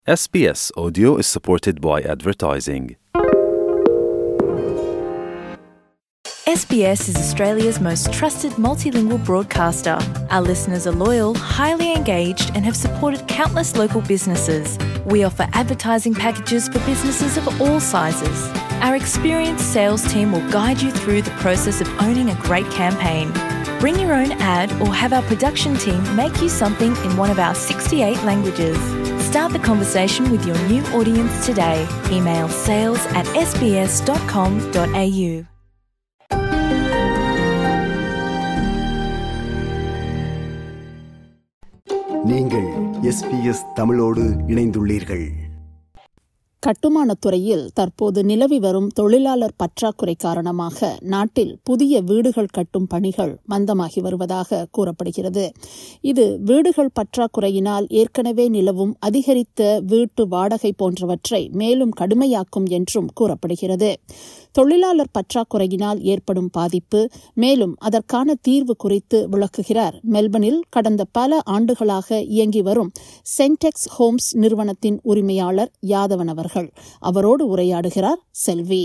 SBS Audio is supported by advertising. SBS is Australia's most trusted multilingual broadcaster. Our listeners are loyal, highly engaged, and have supported countless local businesses. We offer advertising packages for businesses of all sizes. Our experienced sales team will guide you through the process of owning a great campaign. Bring your own ad or have our production team make you something in one of our 68 languages. Start the conversation with your new audience today. Email sales at sbs.com.au. நீங்கள் SBS தமிழோடு இணைந்துள்ளீர்கள் கட்டுமானத் துறையில் தற்போது நிலவி வரும் தொழிலாளர் பற்றாக்குறை காரணமாக நாட்டில் புதிய வீடுகள் கட்டும் பணிகள் மந்தமாகி வருவதாக கூறப்படுகிறது இது வீடுகள் பற்றாக்குறையினால் ஏற்கனவே நிலவும் அதிகரித்த வீட்டு வாடகை போன்றவற்றை மேலும் கடுமையாக்கும் என்றும் கூறப்படுகிறது தொழிலாளர் பற்றாக்குறையினால் ஏற்படும் பாதிப்பு மேலும் அதற்கான தீர்வு குறித்து விளக்குகிறார் மெல்பர்னில் கடந்த பல ஆண்டுகளாக இயங்கி வரும் சென்டெக்ஸ் ஹோம்ஸ் நிறுவனத்தின் உரிமையாளர் யாதவன் அவர்கள் அவரோடு உரையாடுகிறார் செல்வி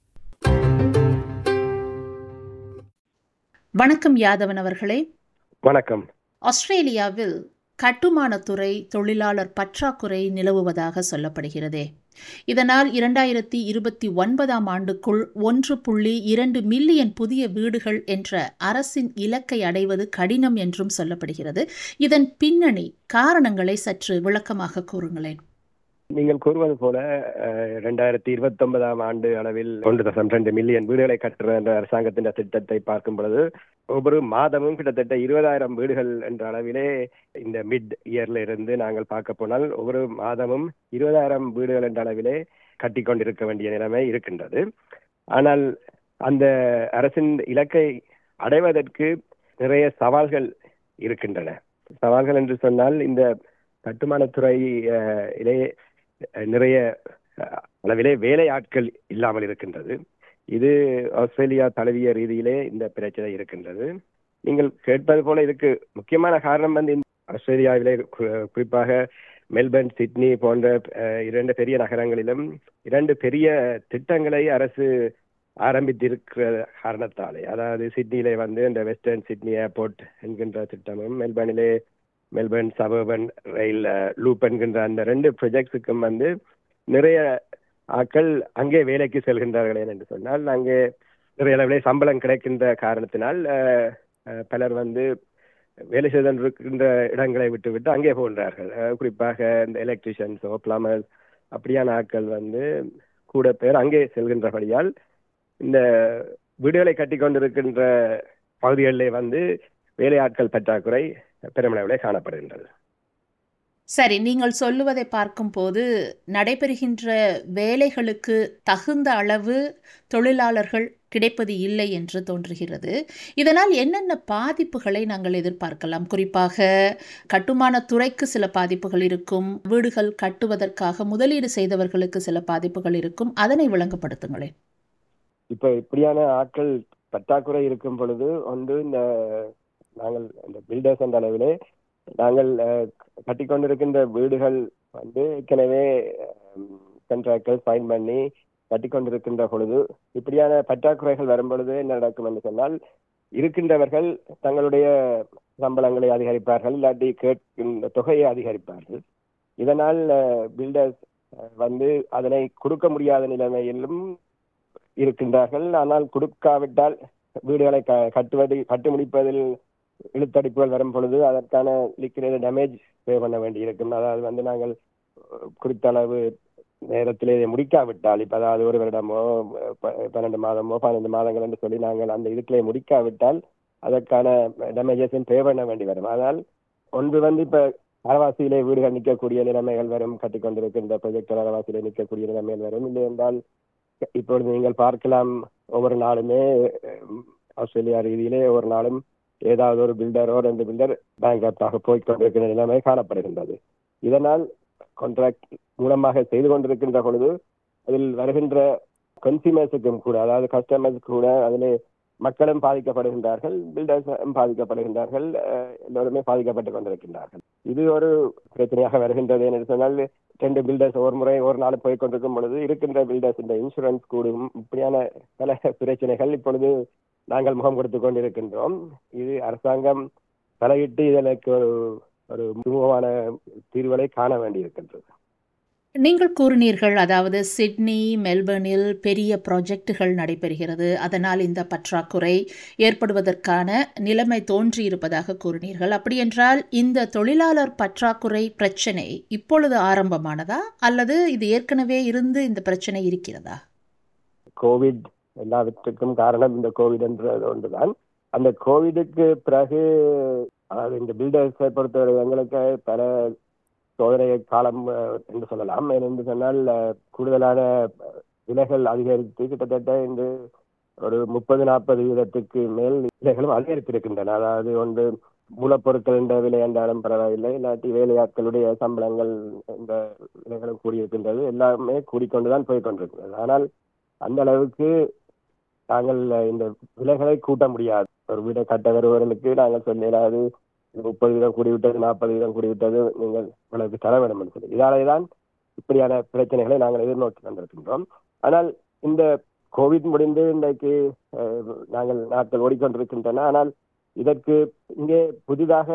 வணக்கம் யாதவன் அவர்களே வணக்கம் ஆஸ்திரேலியாவில் கட்டுமானத்துறை தொழிலாளர் பற்றாக்குறை நிலவுவதாக சொல்லப்படுகிறதே இதனால் இரண்டாயிரத்தி இருபத்தி ஒன்பதாம் ஆண்டுக்குள் ஒன்று புள்ளி இரண்டு மில்லியன் புதிய வீடுகள் என்ற அரசின் இலக்கை அடைவது கடினம் என்றும் சொல்லப்படுகிறது இதன் பின்னணி காரணங்களை சற்று விளக்கமாக கூறுங்களேன் நீங்கள் கூறுவது போல இரண்டாயிரத்தி இருபத்தி ஒன்பதாம் ஆண்டு அளவில் ஒன்று தசம் ரெண்டு மில்லியன் வீடுகளை கட்டுற என்ற அரசாங்கத்தின் திட்டத்தை பார்க்கும் பொழுது ஒவ்வொரு மாதமும் கிட்டத்தட்ட இருபதாயிரம் வீடுகள் என்ற அளவிலே இந்த மிட் இயர்ல இருந்து நாங்கள் பார்க்க போனால் ஒவ்வொரு மாதமும் இருபதாயிரம் வீடுகள் என்ற அளவிலே கட்டி கொண்டிருக்க வேண்டிய நிலைமை இருக்கின்றது ஆனால் அந்த அரசின் இலக்கை அடைவதற்கு நிறைய சவால்கள் இருக்கின்றன சவால்கள் என்று சொன்னால் இந்த கட்டுமானத்துறை இலே நிறைய அளவிலே வேலை ஆட்கள் இல்லாமல் இருக்கின்றது இது ஆஸ்திரேலியா தழுவிய ரீதியிலே இந்த பிரச்சனை இருக்கின்றது நீங்கள் கேட்பது போல இதுக்கு முக்கியமான காரணம் வந்து ஆஸ்திரேலியாவிலே குறிப்பாக மெல்பர்ன் சிட்னி போன்ற இரண்டு பெரிய நகரங்களிலும் இரண்டு பெரிய திட்டங்களை அரசு ஆரம்பித்திருக்கிற காரணத்தாலே அதாவது சிட்னியிலே வந்து இந்த வெஸ்டர்ன் சிட்னி ஏர்போர்ட் என்கின்ற திட்டமும் மெல்பர்னிலே மெல்பர்ன் சபர்பன் ரயில் லூப் என்கின்ற அந்த ரெண்டு ப்ரொஜெக்ட்ஸுக்கும் வந்து நிறைய ஆட்கள் அங்கே வேலைக்கு செல்கின்றார்கள் என்று சொன்னால் அங்கே நிறைய அளவிலே சம்பளம் கிடைக்கின்ற காரணத்தினால் பலர் வந்து வேலை செய்திருக்கின்ற இடங்களை விட்டு விட்டு அங்கே போகின்றார்கள் குறிப்பாக இந்த எலக்ட்ரிஷியன்ஸோ பிளமர்ஸ் அப்படியான ஆட்கள் வந்து கூட பேர் அங்கே செல்கின்றபடியால் இந்த வீடுகளை கட்டி கொண்டிருக்கின்ற பகுதிகளிலே வந்து வேலையாட்கள் பற்றாக்குறை பெருமளவிலே காணப்படுகின்றது சரி நீங்கள் சொல்லுவதை பார்க்கும்போது நடைபெறுகின்ற வேலைகளுக்கு தகுந்த அளவு தொழிலாளர்கள் கிடைப்பது இல்லை என்று தோன்றுகிறது இதனால் என்னென்ன பாதிப்புகளை நாங்கள் எதிர்பார்க்கலாம் குறிப்பாக கட்டுமான துறைக்கு சில பாதிப்புகள் இருக்கும் வீடுகள் கட்டுவதற்காக முதலீடு செய்தவர்களுக்கு சில பாதிப்புகள் இருக்கும் அதனை விளங்கப்படுத்துங்களேன் இப்ப இப்படியான ஆட்கள் பற்றாக்குறை இருக்கும் பொழுது ஒன்று இந்த நாங்கள் இந்த பில்டர்ஸ் என்ற அளவிலே நாங்கள் கட்டிக்கொண்டிருக்கின்ற வீடுகள் வந்து ஏற்கனவே கண்ட்ராக்டர் சைன் பண்ணி கட்டிக்கொண்டிருக்கின்ற பொழுது இப்படியான பற்றாக்குறைகள் வரும் பொழுது என்ன நடக்கும் என்று சொன்னால் இருக்கின்றவர்கள் தங்களுடைய சம்பளங்களை அதிகரிப்பார்கள் இல்லாட்டி கேட்கின்ற தொகையை அதிகரிப்பார்கள் இதனால் பில்டர்ஸ் வந்து அதனை கொடுக்க முடியாத நிலைமையிலும் இருக்கின்றார்கள் ஆனால் கொடுக்காவிட்டால் வீடுகளை கட்டுவது கட்டி முடிப்பதில் இழுத்தடிப்புகள் வரும் பொழுது அதற்கான லிக்விட் டேமேஜ் பே பண்ண வேண்டி இருக்கும் அதாவது வந்து நாங்கள் குறித்த அளவு நேரத்திலே முடிக்காவிட்டால் இப்ப அதாவது ஒரு வருடமோ பன்னெண்டு மாதமோ பன்னெண்டு மாதங்கள் என்று சொல்லி நாங்கள் அந்த இதுக்கிலே முடிக்காவிட்டால் அதற்கான டேமேஜஸும் பே பண்ண வேண்டி வரும் ஆனால் ஒன்று வந்து இப்ப அரவாசியிலே வீடுகள் நிற்கக்கூடிய நிலைமைகள் வரும் கட்டி கொண்டிருக்கின்ற ப்ரொஜெக்டர் அரவாசியிலே நிற்கக்கூடிய நிலைமைகள் வரும் இல்லை என்றால் இப்பொழுது நீங்கள் பார்க்கலாம் ஒவ்வொரு நாளுமே ஆஸ்திரேலியா ரீதியிலே ஒவ்வொரு நாளும் ஏதாவது ஒரு பில்டரோ ரெண்டு பில்டர் பேங்காக போய் கொண்டிருக்கிற நிலைமை காணப்படுகின்றது இதனால் கான்ட்ராக்ட் மூலமாக செய்து கொண்டிருக்கின்ற பொழுது அதில் வருகின்ற கன்சியூமர்ஸுக்கும் கூட அதாவது கஸ்டமர்ஸ் கூட அதிலே மக்களும் பாதிக்கப்படுகின்றார்கள் பில்டர்ஸும் பாதிக்கப்படுகின்றார்கள் எல்லோருமே பாதிக்கப்பட்டு கொண்டிருக்கின்றார்கள் இது ஒரு பிரச்சனையாக வருகின்றது என்று சொன்னால் ரெண்டு பில்டர்ஸ் ஒரு முறை ஒரு நாள் போய் கொண்டிருக்கும் பொழுது இருக்கின்ற பில்டர்ஸ் இந்த இன்சூரன்ஸ் கூடும் இப்படியான பல பிரச்சனைகள் இப்பொழுது நாங்கள் முகம் கொடுத்து கொண்டிருக்கின்றோம் இது அரசாங்கம் தலையிட்டு இதற்கு ஒரு ஒரு சுமூகமான தீர்வுகளை காண வேண்டியிருக்கின்றது நீங்கள் கூறினீர்கள் அதாவது சிட்னி மெல்பர்னில் பெரிய ப்ராஜெக்டுகள் நடைபெறுகிறது அதனால் இந்த பற்றாக்குறை ஏற்படுவதற்கான நிலைமை தோன்றியிருப்பதாக கூறினீர்கள் அப்படியென்றால் இந்த தொழிலாளர் பற்றாக்குறை பிரச்சனை இப்பொழுது ஆரம்பமானதா அல்லது இது ஏற்கனவே இருந்து இந்த பிரச்சனை இருக்கிறதா கோவிட் எல்லாவற்றுக்கும் காரணம் இந்த கோவிட் என்றது ஒன்றுதான் அந்த கோவிடுக்கு பிறகு அதாவது இந்த பில்டர்ஸை பொறுத்தவரை எங்களுக்கு பல சோதனை காலம் அஹ், என்று சொல்லலாம் என்று சொன்னால் அஹ், கூடுதலான விலைகள் அதிகரித்து கிட்டத்தட்ட இந்த ஒரு முப்பது நாற்பது வீதத்துக்கு மேல் விலைகளும் அதிகரித்திருக்கின்றன அதாவது ஒன்று மூலப்பொருட்கள் என்ற விலை என்றாலும் பரவாயில்லை இல்லாட்டி வேலையாட்களுடைய சம்பளங்கள் இந்த விலைகளும் கூடியிருக்கின்றது எல்லாமே கூடிக்கொண்டுதான் போய் கொண்டிருக்கிறது ஆனால் அந்த அளவுக்கு நாங்கள் இந்த விலைகளை கூட்ட முடியாது ஒரு வீடை கட்ட வருபவர்களுக்கு நாங்கள் சொல்லலாது முப்பது வீதம் கூடிவிட்டது நாற்பது வீதம் கூடிவிட்டது நீங்கள் உங்களுக்கு தர வேண்டும் என்று சொல்லி இதாலே தான் இப்படியான பிரச்சனைகளை நாங்கள் எதிர்நோக்கி கொண்டிருக்கின்றோம் ஆனால் இந்த கோவிட் முடிந்து இன்றைக்கு அஹ், நாங்கள் நாட்கள் ஓடிக்கொண்டிருக்கின்றன ஆனால் இதற்கு இங்கே புதிதாக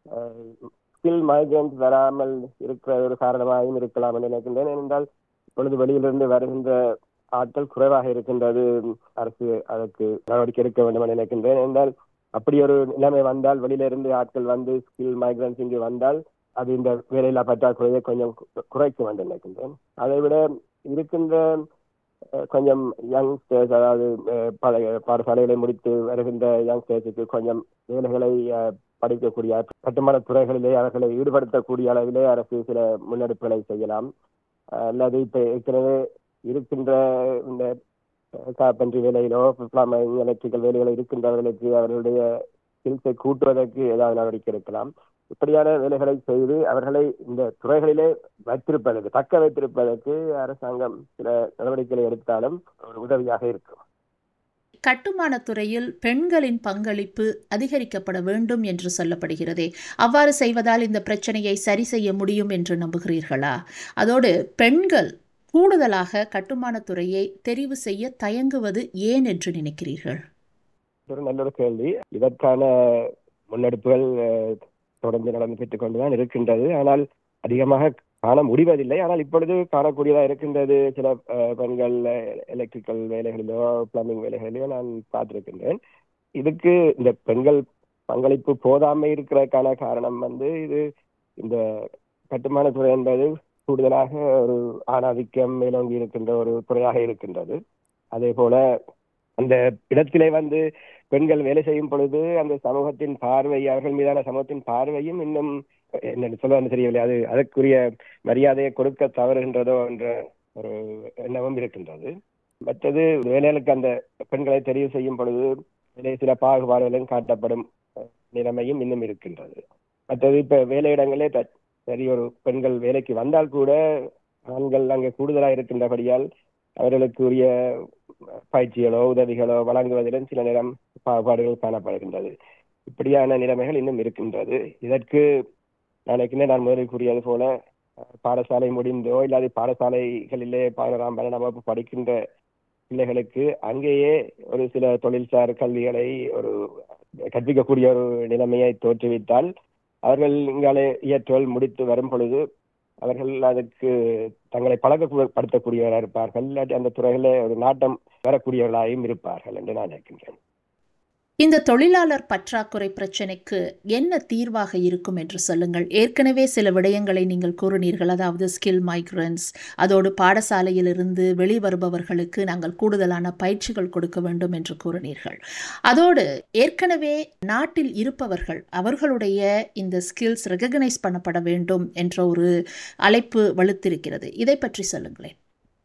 ஸ்கில் மைக்ரன்ஸ் வராமல் இருக்கிற ஒரு காரணமாகவும் இருக்கலாம் என்று நினைக்கின்றேன் ஏனென்றால் இப்பொழுது வெளியிலிருந்து வருகின்ற ஆட்கள் குறைவாக இருக்கின்றது அரசு அதற்கு நடவடிக்கை எடுக்க வேண்டும் என நினைக்கின்றேன் என்றால் அப்படி ஒரு நிலைமை வந்தால் வெளியிலிருந்து ஆட்கள் வந்து ஸ்கில் மைக்ரன்ஸ் இங்கு வந்தால் அது இந்த வேலையில்லா பற்றாக்குறையை கொஞ்சம் கு- குறைக்கும் என்று நினைக்கின்றேன் அதை விட இருக்கின்ற அஹ், கொஞ்சம் யங்ஸ்டர்ஸ் அதாவது அஹ், பழைய பாடசாலைகளை முடித்து வருகின்ற யங்ஸ்டர்ஸுக்கு கொஞ்சம் வேலைகளை அஹ், படிக்கக்கூடிய கட்டுமான துறைகளிலே அவர்களை ஈடுபடுத்தக்கூடிய அளவிலே அரசு சில முன்னெடுப்புகளை செய்யலாம் அஹ், அல்லது இப்ப ஏற்கனவே இருக்கின்ற இந்த காப்பன்றி வேலையிலோ பிளாம்பிங் எலக்ட்ரிக்கல் வேலைகளோ இருக்கின்றவர்களுக்கு அவர்களுடைய ஸ்கில்ஸை கூட்டுவதற்கு ஏதாவது நடவடிக்கை எடுக்கலாம் இப்படியான வேலைகளை செய்து அவர்களை இந்த துறைகளிலே வைத்திருப்பதற்கு தக்க வைத்திருப்பதற்கு அரசாங்கம் சில நடவடிக்கைகளை எடுத்தாலும் ஒரு உதவியாக இருக்கும் கட்டுமானத் துறையில் பெண்களின் பங்களிப்பு அதிகரிக்கப்பட வேண்டும் என்று சொல்லப்படுகிறதே அவ்வாறு செய்வதால் இந்த பிரச்சனையை சரி செய்ய முடியும் என்று நம்புகிறீர்களா அதோடு பெண்கள் கூடுதலாக கட்டுமானத் துறையை தெரிவு செய்ய தயங்குவது ஏன் என்று நினைக்கிறீர்கள் ஒரு நல்ல ஒரு கேள்வி இதற்கான முன்னெடுப்புகள் அஹ், தொடர்ந்து நடந்து பெற்றுக் கொண்டுதான் இருக்கின்றது ஆனால் அதிகமாக காண முடிவதில்லை ஆனால் இப்பொழுது காணக்கூடியதா இருக்கின்றது சில அஹ், பெண்கள் எலக்ட்ரிக்கல் வேலைகளிலோ பிளம்பிங் வேலைகளிலோ நான் பார்த்திருக்கின்றேன் இதுக்கு இந்த பெண்கள் பங்களிப்பு போதாமை இருக்கிறதுக்கான காரணம் வந்து இது இந்த கட்டுமான துறை என்பது கூடுதலாக ஒரு ஆணாதிக்கம் மேலோங்கி இருக்கின்ற ஒரு துறையாக இருக்கின்றது அதே போல அந்த இடத்திலே வந்து பெண்கள் வேலை செய்யும் பொழுது அந்த சமூகத்தின் பார்வை அவர்கள் மீதான சமூகத்தின் பார்வையும் இன்னும் என்ன சொல்லுவாங்க தெரியவில்லை அது அதற்குரிய மரியாதையை கொடுக்க தவறுகின்றதோ என்ற ஒரு எண்ணமும் இருக்கின்றது மற்றது வேலைகளுக்கு அந்த பெண்களை தெரிவு செய்யும் பொழுது இதிலே சில பாகுபாடுகளும் காட்டப்படும் அஹ், நிலைமையும் இன்னும் இருக்கின்றது மற்றது இப்ப வேலையிடங்களே த- சரி ஒரு பெண்கள் வேலைக்கு வந்தால் கூட ஆண்கள் அங்கே கூடுதலாக இருக்கின்றபடியால் அவர்களுக்கு உரிய பயிற்சிகளோ உதவிகளோ வழங்குவதிலும் சில நேரம் பாகுபாடுகள் காணப்படுகின்றது இப்படியான நிலைமைகள் இன்னும் இருக்கின்றது இதற்கு நாளைக்குமே நான் முதலில் கூறியது போல அஹ், பாடசாலை முடிந்தோ இல்லாத பாடசாலைகளிலே பதினோராம் பன்னெண்டாம் வகுப்பு படிக்கின்ற பிள்ளைகளுக்கு அங்கேயே ஒரு சில தொழில்சார் கல்விகளை ஒரு கற்பிக்கக்கூடிய ஒரு நிலைமையை தோற்றுவித்தால் அவர்கள் இங்காலே இயற்றல் முடித்து வரும் பொழுது அவர்கள் அதற்கு தங்களை பழக்கப்படுத்தக்கூடியவராக இருப்பார்கள் இல்லாட்டி அந்த துறையிலே ஒரு நாட்டம் வரக்கூடியவர்களாகவும் இருப்பார்கள் என்று நான் நினைக்கின்றேன் இந்த தொழிலாளர் பற்றாக்குறை பிரச்சினைக்கு என்ன தீர்வாக இருக்கும் என்று சொல்லுங்கள் ஏற்கனவே சில விடயங்களை நீங்கள் கூறினீர்கள் அதாவது ஸ்கில் மைக்ரன்ஸ் அதோடு பாடசாலையிலிருந்து வெளிவருபவர்களுக்கு நாங்கள் கூடுதலான பயிற்சிகள் கொடுக்க வேண்டும் என்று கூறினீர்கள் அதோடு ஏற்கனவே நாட்டில் இருப்பவர்கள் அவர்களுடைய இந்த ஸ்கில்ஸ் ரெகக்னைஸ் பண்ணப்பட வேண்டும் என்ற ஒரு அழைப்பு வலுத்திருக்கிறது இதை பற்றி சொல்லுங்களேன்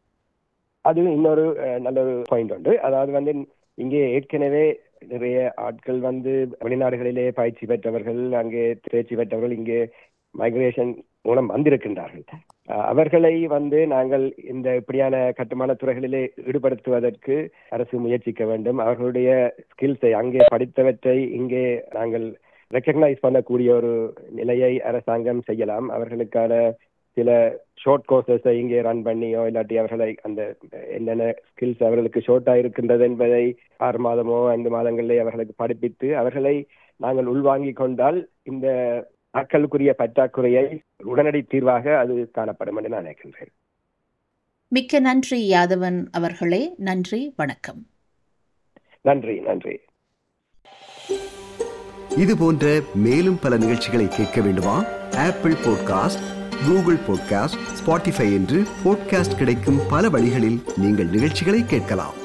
அது இன்னொரு அஹ், நல்ல ஒரு பாயிண்ட் உண்டு அதாவது வந்து இங்கே ஏற்கனவே நிறைய ஆட்கள் வந்து வெளிநாடுகளிலே பயிற்சி பெற்றவர்கள் அங்கே தேர்ச்சி பெற்றவர்கள் இங்கே மைக்ரேஷன் மூலம் வந்திருக்கின்றார்கள் அஹ், அவர்களை வந்து நாங்கள் இந்த இப்படியான கட்டுமான துறைகளிலே ஈடுபடுத்துவதற்கு அரசு முயற்சிக்க வேண்டும் அவர்களுடைய ஸ்கில்ஸை அங்கே படித்தவற்றை இங்கே நாங்கள் ரெக்கக்னைஸ் பண்ணக்கூடிய ஒரு நிலையை அரசாங்கம் செய்யலாம் அவர்களுக்கான சில ஷார்ட் கோர்சஸை இங்கே ரன் பண்ணியோ இல்லாட்டி அவர்களை அந்த என்னென்ன ஸ்கில்ஸ் அவர்களுக்கு ஷார்ட்டாக இருக்கின்றது என்பதை ஆறு மாதமோ ஐந்து மாதங்களிலே அவர்களுக்கு படிப்பித்து அவர்களை நாங்கள் உள்வாங்கிக் கொண்டால் இந்த ஆட்களுக்குரிய பற்றாக்குறையை உடனடி தீர்வாக அது காணப்படும் என்று நான் நினைக்கின்றேன் மிக்க நன்றி யாதவன் அவர்களே நன்றி வணக்கம் நன்றி நன்றி இது போன்ற மேலும் பல நிகழ்ச்சிகளை கேட்க வேண்டுமா Apple podcast Google podcast Spotify என்று பாட்காஸ்ட் கிடைக்கும் பல வழிகளில் நீங்கள் நிகழ்ச்சிகளை கேட்கலாம்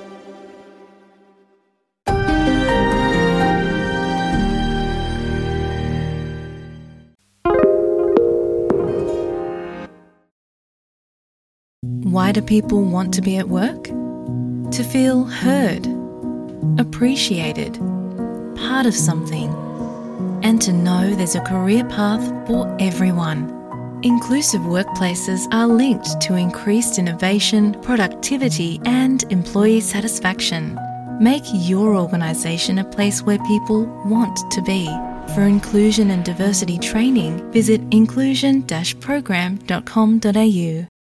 Why do people want to be at work? To feel heard, appreciated, part of something, and to know there's a career path for everyone. Inclusive workplaces are linked to increased innovation, productivity, and employee satisfaction. Make your organisation a place where people want to be. For inclusion and diversity training, visit inclusion-program.com.au.